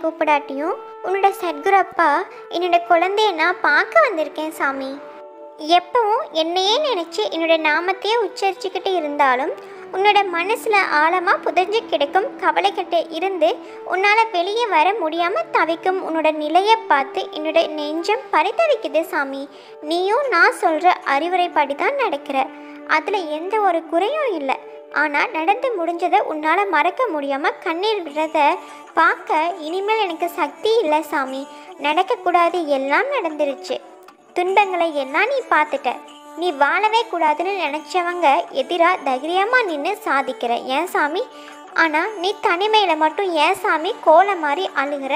கூப்பிடாட்டியும் உன்னோட சத்குரு அப்பா என்னோட குழந்தைய நான் பார்க்க வந்திருக்கேன் சாமி எப்பவும் என்னையே நினச்சி என்னோட நாமத்தையே உச்சரிச்சுக்கிட்டு இருந்தாலும் உன்னோட மனசில் ஆழமாக புதைஞ்சு கிடக்கும் கவலைக்கிட்ட இருந்து உன்னால் வெளியே வர முடியாமல் தவிக்கும் உன்னோட நிலையை பார்த்து என்னோட நெஞ்சம் பரிதவிக்குது சாமி நீயும் நான் சொல்கிற அறிவுரைப்படி தான் நடக்கிற அதில் எந்த ஒரு குறையும் இல்லை ஆனால் நடந்து முடிஞ்சதை உன்னால் மறக்க முடியாமல் கண்ணீர் விடுறத பார்க்க இனிமேல் எனக்கு சக்தி இல்லை சாமி நடக்கக்கூடாது எல்லாம் நடந்துருச்சு துன்பங்களை எல்லாம் நீ பார்த்துட்ட நீ வாழவே கூடாதுன்னு நினச்சவங்க எதிராக தைரியமாக நின்று சாதிக்கிற ஏன் சாமி ஆனால் நீ தனிமையில் மட்டும் ஏன் சாமி கோலை மாதிரி அழுகிற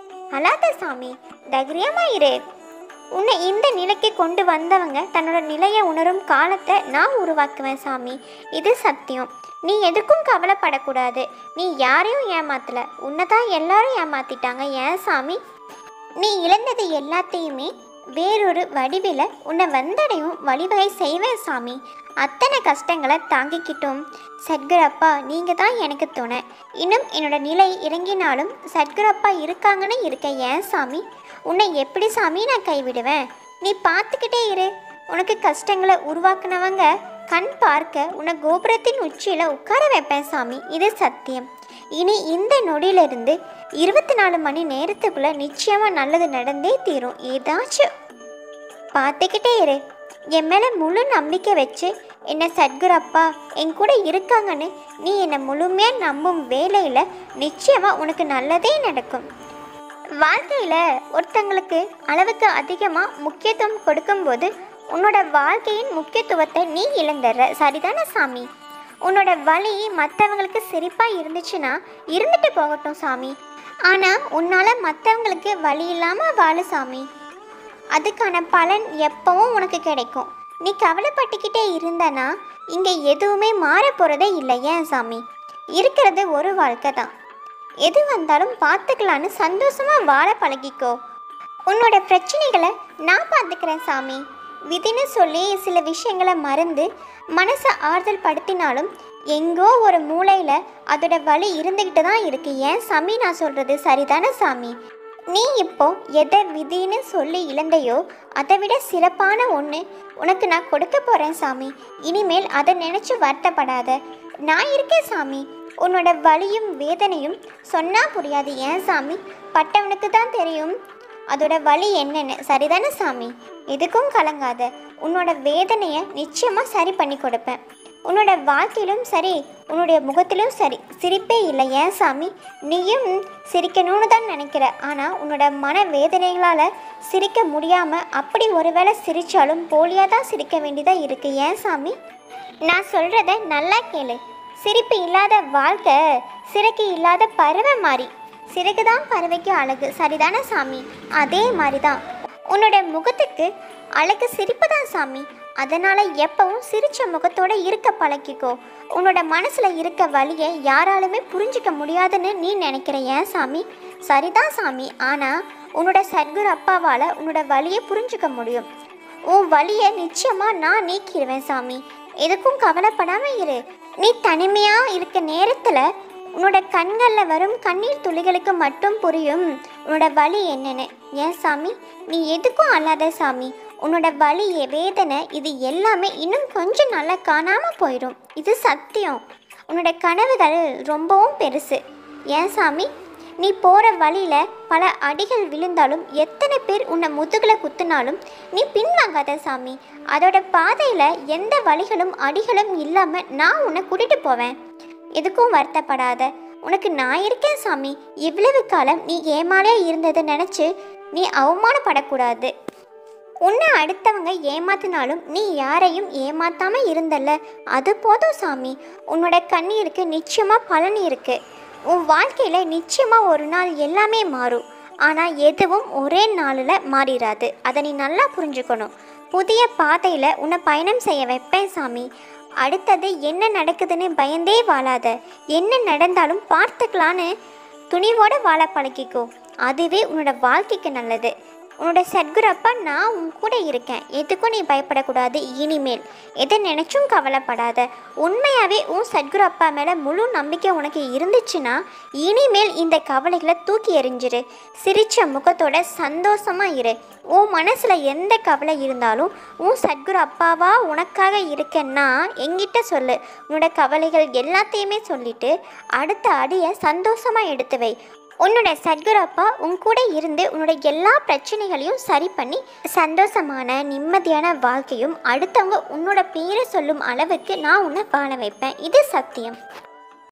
அழாத சாமி தைரியமாக இரு உன்னை இந்த நிலைக்கு கொண்டு வந்தவங்க தன்னோட நிலையை உணரும் காலத்தை நான் உருவாக்குவேன் சாமி இது சத்தியம் நீ எதுக்கும் கவலைப்படக்கூடாது நீ யாரையும் ஏமாத்தல உன்னை தான் எல்லாரும் ஏமாத்திட்டாங்க ஏன் சாமி நீ இழந்தது எல்லாத்தையுமே வேறொரு வடிவில் உன்னை வந்தடையும் வழிவகை செய்வேன் சாமி அத்தனை கஷ்டங்களை தாங்கிக்கிட்டும் சத்குரப்பா நீங்கள் தான் எனக்கு துணை இன்னும் என்னோட நிலை இறங்கினாலும் சத்குரப்பா இருக்காங்கன்னு இருக்க ஏன் சாமி உன்னை எப்படி சாமி நான் கைவிடுவேன் நீ பார்த்துக்கிட்டே இரு உனக்கு கஷ்டங்களை உருவாக்குனவங்க கண் பார்க்க உன்னை கோபுரத்தின் உச்சியில் உட்கார வைப்பேன் சாமி இது சத்தியம் இனி இந்த நொடியிலிருந்து இருபத்தி நாலு மணி நேரத்துக்குள்ள நிச்சயமாக நல்லது நடந்தே தீரும் ஏதாச்சும் பார்த்துக்கிட்டே இரு என் மேலே முழு நம்பிக்கை வச்சு என்ன சத்குரு அப்பா என் கூட இருக்காங்கன்னு நீ என்னை முழுமையாக நம்பும் வேலையில் நிச்சயமாக உனக்கு நல்லதே நடக்கும் வாழ்க்கையில் ஒருத்தங்களுக்கு அளவுக்கு அதிகமாக முக்கியத்துவம் கொடுக்கும்போது உன்னோட வாழ்க்கையின் முக்கியத்துவத்தை நீ இழந்துடுற சரிதானே சாமி உன்னோட வழி மற்றவங்களுக்கு சிரிப்பாக இருந்துச்சுன்னா இருந்துட்டு போகட்டும் சாமி ஆனால் உன்னால் மற்றவங்களுக்கு வழி இல்லாமல் வாழு சாமி அதுக்கான பலன் எப்பவும் உனக்கு கிடைக்கும் நீ கவலைப்பட்டுக்கிட்டே இருந்தனா இங்கே எதுவுமே மாற போகிறதே இல்லை ஏன் சாமி இருக்கிறது ஒரு வாழ்க்கை தான் எது வந்தாலும் பார்த்துக்கலான்னு சந்தோஷமாக வாழ பழகிக்கோ உன்னோட பிரச்சனைகளை நான் பார்த்துக்கிறேன் சாமி விதின்னு சொல்லி சில விஷயங்களை மறந்து மனசை ஆறுதல் படுத்தினாலும் எங்கோ ஒரு மூலையில் அதோட வலி இருந்துக்கிட்டு தான் இருக்கு ஏன் சாமி நான் சொல்கிறது சரிதானே சாமி நீ இப்போ எதை விதின்னு சொல்லி இழந்தையோ அதை விட சிறப்பான ஒன்று உனக்கு நான் கொடுக்க போகிறேன் சாமி இனிமேல் அதை நினச்சி வருத்தப்படாத நான் இருக்கேன் சாமி உன்னோட வலியும் வேதனையும் சொன்னா புரியாது ஏன் சாமி பட்டவனுக்கு தான் தெரியும் அதோட வலி என்னன்னு சரிதானே சாமி எதுக்கும் கலங்காத உன்னோட வேதனையை நிச்சயமாக சரி பண்ணி கொடுப்பேன் உன்னோட வாழ்க்கையிலும் சரி உன்னுடைய முகத்திலும் சரி சிரிப்பே இல்லை ஏன் சாமி நீயும் சிரிக்கணும்னு தான் நினைக்கிற ஆனால் உன்னோட மன வேதனைகளால் சிரிக்க முடியாமல் அப்படி ஒருவேளை சிரித்தாலும் போலியாக தான் சிரிக்க வேண்டியதாக இருக்குது ஏன் சாமி நான் சொல்கிறத நல்லா கேளு சிரிப்பு இல்லாத வாழ்க்கை சிறகு இல்லாத பறவை மாதிரி சிறகு தான் பறவைக்கு அழகு சரிதானே சாமி அதே மாதிரி தான் உன்னோட முகத்துக்கு அழகு சிரிப்பு தான் சாமி அதனால் எப்பவும் சிரிச்ச முகத்தோட இருக்க பழக்கிக்கோ உன்னோட மனசில் இருக்க வழியை யாராலுமே புரிஞ்சிக்க முடியாதுன்னு நீ நினைக்கிற ஏன் சாமி சரிதான் சாமி ஆனால் உன்னோட சத்குரு அப்பாவால் உன்னோட வழியை புரிஞ்சுக்க முடியும் உன் வழியை நிச்சயமாக நான் நீக்கிடுவேன் சாமி எதுக்கும் கவலைப்படாமல் இரு நீ தனிமையாக இருக்க நேரத்தில் உன்னோட கண்களில் வரும் கண்ணீர் துளிகளுக்கு மட்டும் புரியும் உன்னோட வலி என்னன்னு ஏன் சாமி நீ எதுக்கும் அல்லாத சாமி உன்னோட வலி வேதனை இது எல்லாமே இன்னும் கொஞ்சம் நல்லா காணாமல் போயிடும் இது சத்தியம் உன்னோட கனவுகள் ரொம்பவும் பெருசு ஏன் சாமி நீ போகிற வழியில் பல அடிகள் விழுந்தாலும் எத்தனை பேர் உன்னை முதுகில் குத்துனாலும் நீ பின்வாங்காத சாமி அதோட பாதையில் எந்த வழிகளும் அடிகளும் இல்லாமல் நான் உன்னை கூட்டிகிட்டு போவேன் எதுக்கும் வருத்தப்படாத உனக்கு நான் இருக்கேன் சாமி இவ்வளவு காலம் நீ ஏமாலே இருந்ததை நினச்சி நீ அவமானப்படக்கூடாது உன்னை அடுத்தவங்க ஏமாத்தினாலும் நீ யாரையும் ஏமாத்தாம இருந்தல்ல அது போதும் சாமி உன்னோட கண்ணீருக்கு நிச்சயமா பலன் இருக்கு உன் வாழ்க்கையில நிச்சயமா ஒரு நாள் எல்லாமே மாறும் ஆனால் எதுவும் ஒரே நாளில் மாறிடாது அதை நீ நல்லா புரிஞ்சுக்கணும் புதிய பாதையில் உன்னை பயணம் செய்ய வைப்பேன் சாமி அடுத்தது என்ன நடக்குதுன்னு பயந்தே வாழாத என்ன நடந்தாலும் பார்த்துக்கலான்னு துணிவோட வாழ பழகிக்கோ அதுவே உன்னோட வாழ்க்கைக்கு நல்லது உன்னோட சத்குரு அப்பா நான் உன் கூட இருக்கேன் எதுக்கும் நீ பயப்படக்கூடாது இனிமேல் எதை நினைச்சும் கவலைப்படாத உண்மையாகவே உன் சத்குரு அப்பா மேலே முழு நம்பிக்கை உனக்கு இருந்துச்சுன்னா இனிமேல் இந்த கவலைகளை தூக்கி எறிஞ்சிரு சிரிச்ச முகத்தோட சந்தோஷமா இரு உன் மனசில் எந்த கவலை இருந்தாலும் உன் சத்குரு அப்பாவா உனக்காக இருக்கேன்னா என்கிட்ட சொல்லு உன்னோட கவலைகள் எல்லாத்தையுமே சொல்லிட்டு அடுத்த அடியை சந்தோஷமாக எடுத்து வை உன்னோட சத்குரு அப்பா உன் கூட இருந்து உன்னோட எல்லா பிரச்சனைகளையும் சரி பண்ணி சந்தோஷமான நிம்மதியான வாழ்க்கையும் அடுத்தவங்க உன்னோட பேரை சொல்லும் அளவுக்கு நான் உன்னை வாழ வைப்பேன் இது சத்தியம்